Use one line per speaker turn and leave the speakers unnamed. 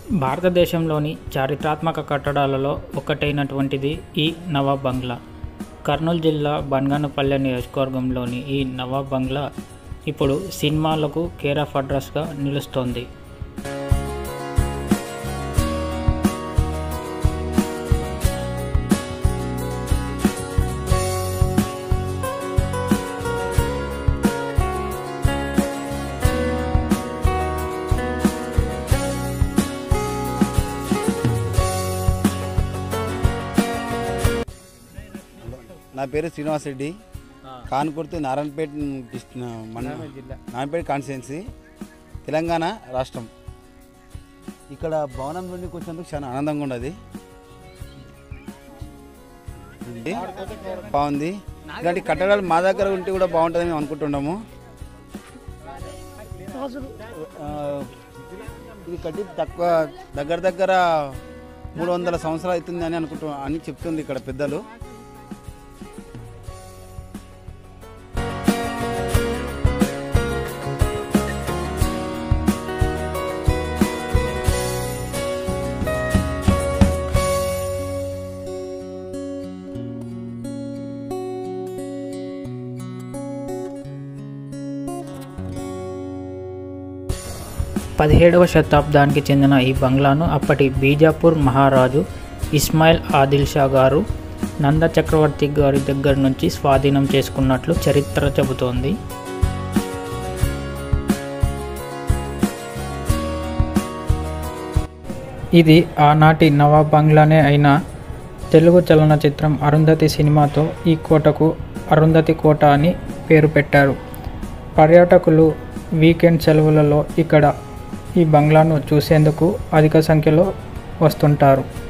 భారతదేశంలోని చారిత్రాత్మక కట్టడాలలో ఒకటైనటువంటిది ఈ నవాబ్ బంగ్లా కర్నూలు జిల్లా బన్గానపల్లె నియోజకవర్గంలోని ఈ నవాబ్ బంగ్లా ఇప్పుడు సినిమాలకు కేర్ ఆఫ్ అడ్రస్గా నిలుస్తోంది
నా పేరు శ్రీనివాస్ రెడ్డి కాన్కుర్తి నారాయణపేట డిస్ట్- మన నారాయణపేట కాన్స్టిట్యున్సీ తెలంగాణ రాష్ట్రం ఇక్కడ భవనం నుండి కూర్చున్నందుకు చాలా ఆనందంగా ఉన్నది ఉంది. బాగుంది ఇలాంటి కట్టడాలు మా దగ్గర ఉంటే కూడా బాగుంటుందని మేము అనుకుంటున్నాము ఆ, ఇది కట్టి తక్కువ దగ్గర దగ్గర మూడు వందల సంవత్సరాలు అవుతుంది అని అనుకుంటు అని చెప్తుంది ఇక్కడ పెద్దలు
పదిహేడవ శతాబ్దానికి చెందిన ఈ బంగ్లాను అప్పటి బీజాపూర్ మహారాజు ఇస్మాయిల్ ఆదిల్ షా గారు నంద చక్రవర్తి గారి దగ్గర నుంచి స్వాధీనం చేసుకున్నట్లు చరిత్ర చెబుతోంది ఇది ఆనాటి నవాబ్ బంగ్లానే అయినా తెలుగు చలనచిత్రం అరుంధతి సినిమాతో ఈ కోటకు అరుంధతి కోట అని పేరు పెట్టారు పర్యాటకులు వీకెండ్ సెలవులలో ఇక్కడ ఈ బంగ్లాను చూసేందుకు అధిక సంఖ్యలో వస్తుంటారు